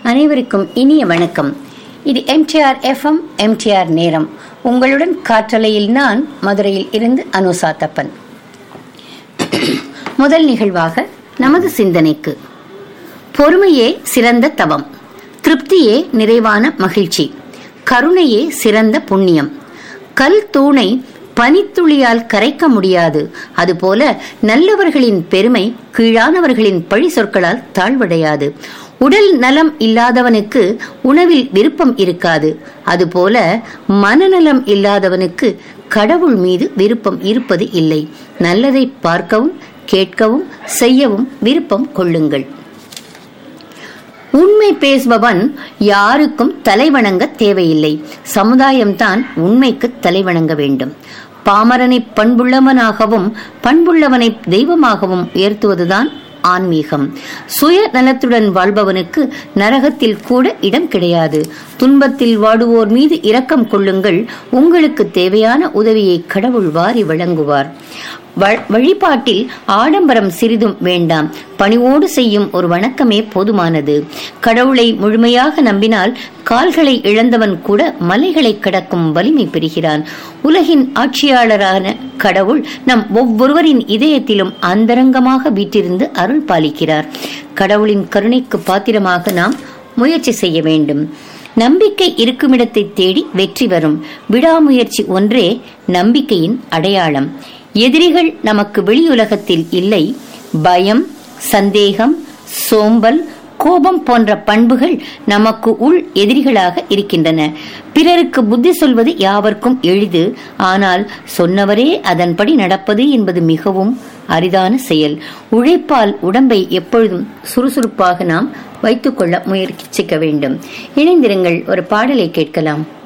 அனைவருக்கும் இனிய வணக்கம் இது எம்டிஆர் எஃப்எம் எம்டிஆர் நேரம் உங்களுடன் காற்றலையில் நான் மதுரையில் இருந்து அனுசா தப்பன் முதல் நிகழ்வாக நமது சிந்தனைக்கு பொறுமையே சிறந்த தவம் திருப்தியே நிறைவான மகிழ்ச்சி கருணையே சிறந்த புண்ணியம் கல் தூணை பனித்துளியால் கரைக்க முடியாது அதுபோல நல்லவர்களின் பெருமை கீழானவர்களின் பழி சொற்களால் தாழ்வடையாது உடல் நலம் இல்லாதவனுக்கு உணவில் விருப்பம் இருக்காது அதுபோல மனநலம் இல்லாதவனுக்கு கடவுள் மீது விருப்பம் இருப்பது இல்லை நல்லதை பார்க்கவும் கேட்கவும் செய்யவும் விருப்பம் கொள்ளுங்கள் உண்மை பேசுபவன் யாருக்கும் தலைவணங்க தேவையில்லை சமுதாயம்தான் உண்மைக்கு தலைவணங்க வேண்டும் பாமரனை பண்புள்ளவனாகவும் பண்புள்ளவனை தெய்வமாகவும் உயர்த்துவதுதான் ஆன்மீகம் சுய நலத்துடன் வாழ்பவனுக்கு நரகத்தில் கூட இடம் கிடையாது துன்பத்தில் வாடுவோர் மீது இரக்கம் கொள்ளுங்கள் உங்களுக்கு தேவையான உதவியை கடவுள் வாரி வழங்குவார் வழிபாட்டில் ஆடம்பரம் சிறிதும் வேண்டாம் பணிவோடு செய்யும் ஒரு வணக்கமே போதுமானது கடவுளை முழுமையாக நம்பினால் கால்களை இழந்தவன் கூட மலைகளை கடக்கும் வலிமை பெறுகிறான் உலகின் ஆட்சியாளரான கடவுள் நம் ஒவ்வொருவரின் இதயத்திலும் அந்தரங்கமாக வீட்டிருந்து அருள் பாலிக்கிறார் கடவுளின் கருணைக்கு பாத்திரமாக நாம் முயற்சி செய்ய வேண்டும் நம்பிக்கை இருக்குமிடத்தை தேடி வெற்றி வரும் விடாமுயற்சி ஒன்றே நம்பிக்கையின் அடையாளம் எதிரிகள் நமக்கு வெளியுலகத்தில் இல்லை பயம் சந்தேகம் சோம்பல் கோபம் போன்ற பண்புகள் நமக்கு உள் எதிரிகளாக இருக்கின்றன பிறருக்கு புத்தி சொல்வது யாவர்க்கும் எளிது ஆனால் சொன்னவரே அதன்படி நடப்பது என்பது மிகவும் அரிதான செயல் உழைப்பால் உடம்பை எப்பொழுதும் சுறுசுறுப்பாக நாம் வைத்துக்கொள்ள முயற்சிக்க வேண்டும் இணைந்திருங்கள் ஒரு பாடலை கேட்கலாம்